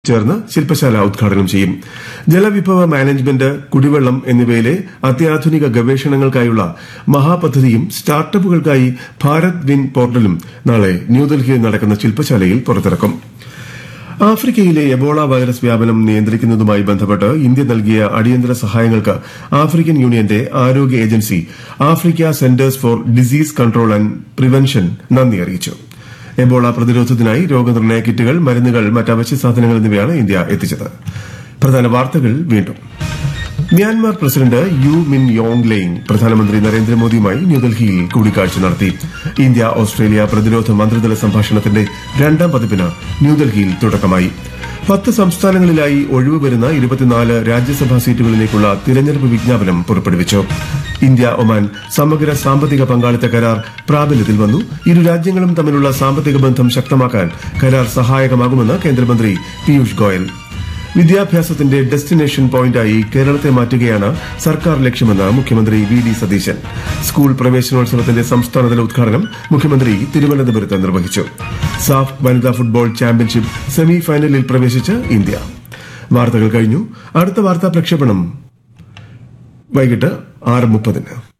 ചേർന്ന് ശില്പശാല ഉദ്ഘാടനം ചെയ്യും ജലവിഭവ മാനേജ്മെന്റ് കുടിവെള്ളം എന്നിവയിലെ അത്യാധുനിക ഗവേഷണങ്ങൾക്കായുള്ള മഹാപദ്ധതിയും സ്റ്റാർട്ടപ്പുകൾക്കായി ഭാരത് വിൻ പോർട്ടലും നാളെ ന്യൂഡൽഹിയിൽ നടക്കുന്ന ശില്പശാലയിൽ പുറത്തിറക്കും ആഫ്രിക്കയിലെ എബോള വൈറസ് വ്യാപനം നിയന്ത്രിക്കുന്നതുമായി ബന്ധപ്പെട്ട് ഇന്ത്യ നൽകിയ അടിയന്തര സഹായങ്ങൾക്ക് ആഫ്രിക്കൻ യൂണിയന്റെ ആരോഗ്യ agency Africa centres for disease control and prevention നന്ദി അറിയിച്ചു എബോള പ്രതിരോധത്തിനായി രോഗനിർണയ കിറ്റുകൾ മരുന്നുകൾ മറ്റ് അവശ്യ സാധനങ്ങൾ എന്നിവയാണ് ഇന്ത്യ എത്തിച്ചത് പ്രധാന വാർത്തകൾ വീണ്ടും Myanmar president U Min Aung Hlaing പ്രധാനമന്ത്രി നരേന്ദ്രമോദിയുമായി ന്യൂഡൽഹിയിൽ കൂടിക്കാഴ്ച നടത്തി ഇന്ത്യ ഓസ്ട്രേലിയ പ്രതിരോധ മന്ത്രിതല സംഭാഷണത്തിന്റെ രണ്ടാം പതിപ്പിന് ന്യൂഡൽഹിയിൽ തുടക്കമായി പത്ത് സംസ്ഥാനങ്ങളിലായി ഒഴിവ് വരുന്ന ഇരുപത്തിനാല് രാജ്യസഭാ സീറ്റുകളിലേക്കുള്ള തിരഞ്ഞെടുപ്പ് വിജ്ഞാപനം പുറപ്പെടുവിച്ചു ഇന്ത്യ ഒമാൻ സമഗ്ര സാമ്പത്തിക പങ്കാളിത്ത കരാർ പ്രാബല്യത്തിൽ വന്നു ഇരു രാജ്യങ്ങളും തമ്മിലുള്ള സാമ്പത്തിക ബന്ധം ശക്തമാക്കാൻ കരാർ സഹായകമാകുമെന്ന് കേന്ദ്രമന്ത്രി പീയൂഷ് ഗോയൽ വിദ്യാഭ്യാസത്തിന്റെ ഡെസ്റ്റിനേഷൻ പോയിന്റായി കേരളത്തെ മാറ്റുകയാണ് സർക്കാർ ലക്ഷ്യമെന്ന് മുഖ്യമന്ത്രി വി ഡി സതീശൻ സ്കൂൾ പ്രവേശനോത്സവത്തിന്റെ സംസ്ഥാനതല ഉദ്ഘാടനം മുഖ്യമന്ത്രി തിരുവനന്തപുരത്ത് നിർവഹിച്ചു സാഫ് വനിതാ ഫുട്ബോൾ ചാമ്പ്യൻഷിപ്പ് സെമി ഫൈനലിൽ പ്രവേശിച്ച് ഇന്ത്യ വാർത്തകൾ കഴിഞ്ഞു അടുത്ത വാർത്താ പ്രക്ഷേപണം വൈകിട്ട് ആറ് മുപ്പതിന്